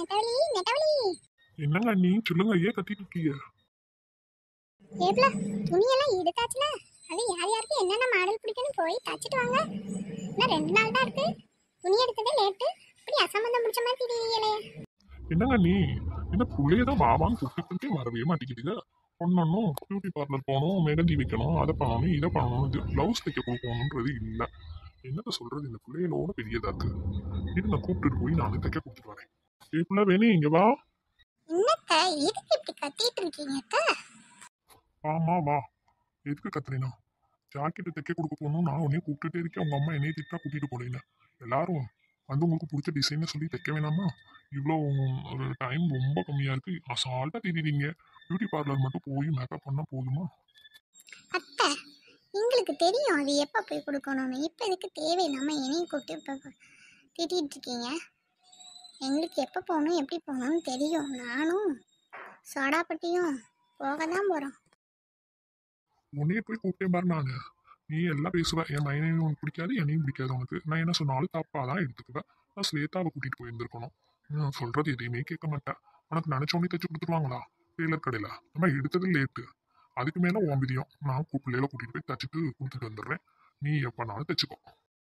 நெட்டவழி நெட்டவழி என்னங்க அண்ணி சொல்லுங்க ஏன் கத்திட்டு இருக்கீங்க ஏப்ல துணியெல்லாம் எடுத்தாச்சுல அது யார் யாருக்கு என்னென்ன மாடல் பிடிக்குன்னு போய் தச்சுட்டு வாங்க இன்னும் ரெண்டு நாள் தான் இருக்கு துணி எடுத்ததே லேட்டு இப்படி அசம்பந்தம் முடிச்ச மாதிரி தெரியலையே என்னங்க நீ இந்த புள்ளைய தான் வாவான்னு கூப்பிட்டு வரவே மாட்டேங்குதுங்க ஒன்னொன்னும் பியூட்டி பார்லர் போகணும் மெகந்தி வைக்கணும் அதை பண்ணணும் இதை பண்ணணும் இது ப்ளவுஸ் தைக்க கொடுக்கணுன்றது இல்லை என்னத்த சொல்றது இந்த பிள்ளைகளோட பெரியதா இருக்கு இது நான் கூப்பிட்டுட்டு போய் நான் தைக்க கொடுத்துட்டு வரேன் ஏ பிள்ளை வேணே இங்க வா என்னத்த எதுக்கு இப்படி கத்திட்டு இருக்கீங்க அத்த? ஆமா வா எதுக்கு கத்துறேனா ஜாக்கெட்டு தைக்க கொடுக்க போகணும் நான் உடனே கூப்பிட்டுட்டே இருக்கேன் உங்க அம்மா என்னைய திட்டா கூட்டிட்டு போனேன்னு எல்லாரும் வந்து உங்களுக்கு பிடிச்ச டிசைனை சொல்லி தைக்க வேணாமா இவ்வளோ ஒரு டைம் ரொம்ப கம்மியா இருக்கு அசால்ட்டா தெரியுறீங்க பியூட்டி பார்லர் மட்டும் போய் மேக்கப் பண்ணா போதுமா அத்தை எங்களுக்கு தெரியும் அது எப்போ போய் கொடுக்கணும்னு இப்போ இதுக்கு தேவையில்லாமல் என்னையும் கூப்பிட்டு இப்போ திட்டிகிட்டு இருக்கீங்க எங்களுக்கு எப்போ போகணும் எப்படி போகணும்னு தெரியும் நானும் சோடாப்பட்டியும் போக தான் போகிறோம் உன்னையே போய் கூப்பிட்டேன் பாரு நானு நீ எல்லாம் பேசுவ என் மைனையும் உனக்கு பிடிக்காது என்னையும் பிடிக்காது உனக்கு நான் என்ன சொன்னாலும் தப்பாக தான் எடுத்துக்குவேன் நான் ஸ்வேதாவை கூட்டிட்டு போயிருந்திருக்கணும் நான் சொல்றது எதையுமே கேட்க மாட்டேன் உனக்கு நினைச்சோன்னே தைச்சு கொடுத்துருவாங்களா டெய்லர் கடையில் நம்ம எடுத்தது லேட்டு அதுக்கு மேலே உன் விதியம் நான் பிள்ளையில கூட்டிட்டு போய் தச்சுட்டு கொடுத்துட்டு வந்துடுறேன் நீ எப்பனாலும் தைச்சுக்கோ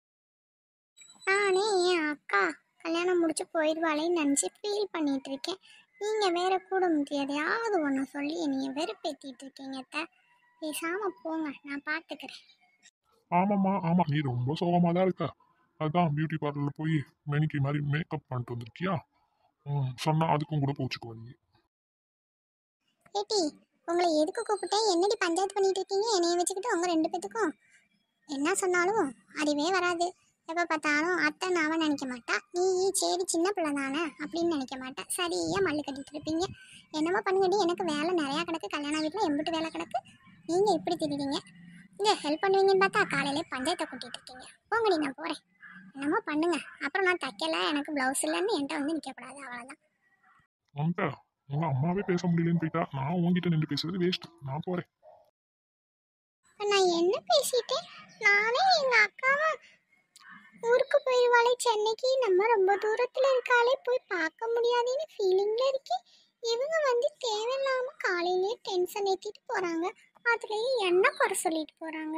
நானே என் அக்கா கல்யாணம் முடிச்சு போயிடுவாளேன்னு நினச்சி ஃபீல் பண்ணிட்டு இருக்கேன் நீங்கள் வேற கூட முடியாதையாவது ஒன்று சொல்லி என்னைய வெறுப்பேற்றிட்டு இருக்கீங்க அத்தை பேசாமல் போங்க நான் பார்த்துக்கிறேன் ஆமாம்மா ஆமா நீ ரொம்ப சோகமாக தான் இருக்க அதான் பியூட்டி பார்லரில் போய் மெனிக்கு மாதிரி மேக்கப் பண்ணிட்டு வந்திருக்கியா ம் சொன்னா அதுக்கும் கூட போச்சுக்கோ நீ ஏட்டி உங்களை எதுக்கு கூப்பிட்டேன் என்னடி பஞ்சாயத்து பண்ணிட்டு இருக்கீங்க என்னைய வச்சுக்கிட்டு உங்க ரெண்டு பேத்துக்கும் என்ன சொன்னாலும் அறிவே வராது எப்போ பார்த்தாலும் அத்தை நாவ நினைக்க மாட்டா நீ சரி சின்ன பிள்ளை தானே அப்படின்னு நினைக்க மாட்டா சரியா மல்லு கட்டிட்டு இருப்பீங்க என்னமோ பண்ணுங்கடி எனக்கு வேலை நிறையா கிடக்கு கல்யாண வீட்டில் எம்பிட்டு வேலை கிடக்கு நீங்கள் இப்படி திரிறீங்க இங்கே ஹெல்ப் பண்ணுவீங்கன்னு பார்த்தா காலையிலே பஞ்சாயத்தை கூட்டிட்டு இருக்கீங்க போங்கடி நான் போகிறேன் என்னமோ பண்ணுங்க அப்புறம் நான் தைக்கல எனக்கு ப்ளவுஸ் இல்லைன்னு என்கிட்ட வந்து நிற்கக்கூடாது அவ்வளோதான் உன்கிட்ட உங்க அம்மாவே பேச முடியலன்னு போயிட்டா நான் உன்கிட்ட நின்று பேசுறது வேஸ்ட் நான் போறேன் இப்ப நான் என்ன பேசிட்டேன் நானே எங்க அக்காவை ஊருக்கு போயிடுவாளே சென்னைக்கு நம்ம ரொம்ப தூரத்துல இருக்காளே போய் பார்க்க முடியாதுன்னு ஃபீலிங்ல இருக்கேன் இவங்க வந்து தேவையில்லாம காலையிலேயே டென்ஷன் ஏத்திட்டு போறாங்க அதுலயும் என்ன குறை சொல்லிட்டு போறாங்க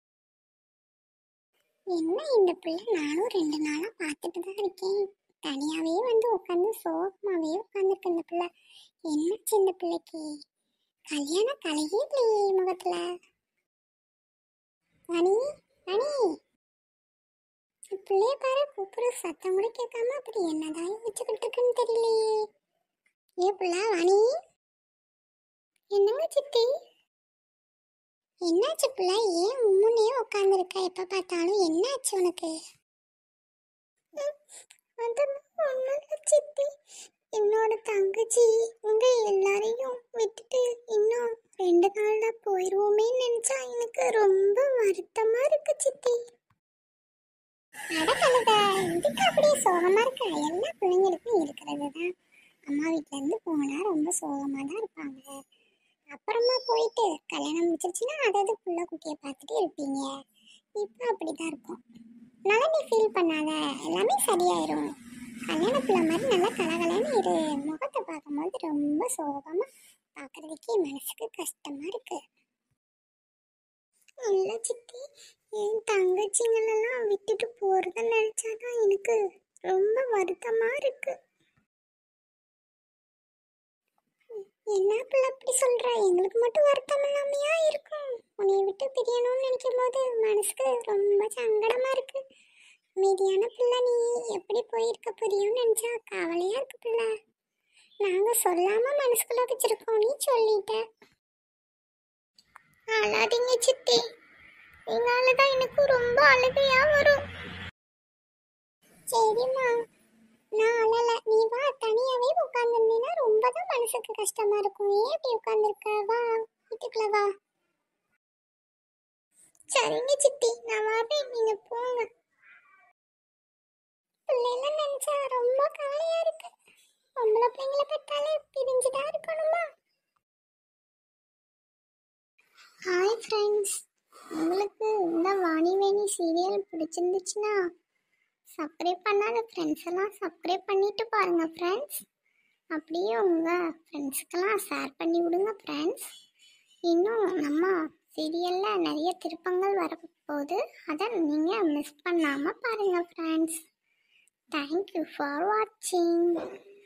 என்ன இந்த பிள்ளை நானும் ரெண்டு நாளா பார்த்துட்டு தான் இருக்கேன் தனியாவே வந்து உட்காந்து சோகமாவே உட்காந்துருக்கு இந்த பிள்ளை என்ன சின்ன பிள்ளைக்கு கல்யாண கலையே இல்லையே முகத்துல அனி அனி பிள்ளைய பாரு கூப்பிடுற சத்தம் கூட கேட்காம அப்படி என்னதான் வச்சுக்கிட்டு இருக்குன்னு தெரியலையே ஏ பிள்ளை அனி என்னங்க சித்தி என்னாச்சு பிள்ளை ஏன் உம்முன்னே உட்காந்துருக்க எப்ப பார்த்தாலும் என்னாச்சு உனக்கு அது ஒன்றும் சித்தி என்னோட தங்கச்சி உங்க எல்லாரையும் விட்டுட்டு இன்னும் ரெண்டு நாள்ல போயிடுவோமே நினைச்சா எனக்கு ரொம்ப வருத்தமா இருக்கு சித்தி அடக்கழுத இதுக்கு அப்படியே சோகமா இருக்க எல்லா பிள்ளைங்களுக்கும் இருக்கிறது தான் அம்மா வீட்ல இருந்து போனா ரொம்ப சோகமா தான் இருப்பாங்க அப்புறமா போயிட்டு கல்யாணம் முடிச்சிருச்சுன்னா அதாவது புள்ள குட்டியை பார்த்துட்டு இருப்பீங்க இப்போ அப்படிதான் இருக்கும் நல்லா நீ ஃபீல் பண்ணாத எல்லாமே சரியாயிரும் கல்யாண பிள்ளை மாதிரி நல்லா கலகலன்னு இரு முகத்தை பார்க்கும்போது ரொம்ப சோகமா பார்க்கறதுக்கே மனசுக்கு கஷ்டமா இருக்கு இல்ல சித்தி என் தங்கச்சிங்களெல்லாம் விட்டுட்டு போறத நினைச்சாதான் எனக்கு ரொம்ப வருத்தமா இருக்கு என்ன பிள்ளை அப்படி சொல்ற எங்களுக்கு மட்டும் வருத்தம் இல்லாமையா இருக்கும் உன்னை விட்டு பிரியணும்னு நினைக்கும் போது மனசுக்கு ரொம்ப சங்கடமா இருக்கு மீதியான பிள்ளை நீ எப்படி போயிருக்க புரியும்னு நினைச்சா கவலையா இருக்கு பிள்ளை நாங்க சொல்லாம மனசுக்குள்ள வச்சிருக்கோம் நீ சொல்லிட்ட அழாதீங்க சித்தி எங்களால தான் எனக்கு ரொம்ப அழுகையா வரும் சரிம்மா நான் அழல நீ வா தனியாவே உட்காந்துருந்தீங்கன்னா ரொம்ப தான் மனசுக்கு கஷ்டமா இருக்கும் ஏன் இப்படி உட்காந்துருக்க வா வீட்டுக்குள்ள வா சரிங்க சித்தி நான் வரேன் நீங்க போங்க பிள்ளைல நினைச்சா ரொம்ப கவலையா இருக்கு பொம்பளை பிள்ளைங்கள பெற்றாலே பிரிஞ்சுதான் இருக்கணுமா ஹாய் ஃப்ரெண்ட்ஸ் உங்களுக்கு இந்த வாணிவேணி சீரியல் பிடிச்சிருந்துச்சுன்னா சப்ஸ்கிரைப் பண்ணாத ஃப்ரெண்ட்ஸ் எல்லாம் சப்ஸ்கிரைப் பண்ணிட்டு பாருங்க ஃப்ரெண்ட்ஸ் அப்படியே உங்கள் ஃப்ரெண்ட்ஸுக்கெல்லாம் ஷேர் பண்ணி விடுங்க ஃப்ரெண்ட்ஸ் இன்னும் நம்ம சீரியலில் நிறைய திருப்பங்கள் வரப்போகுது அதை நீங்கள் மிஸ் பண்ணாமல் பாருங்கள் ஃப்ரெண்ட்ஸ் தேங்க்யூ ஃபார் வாட்சிங்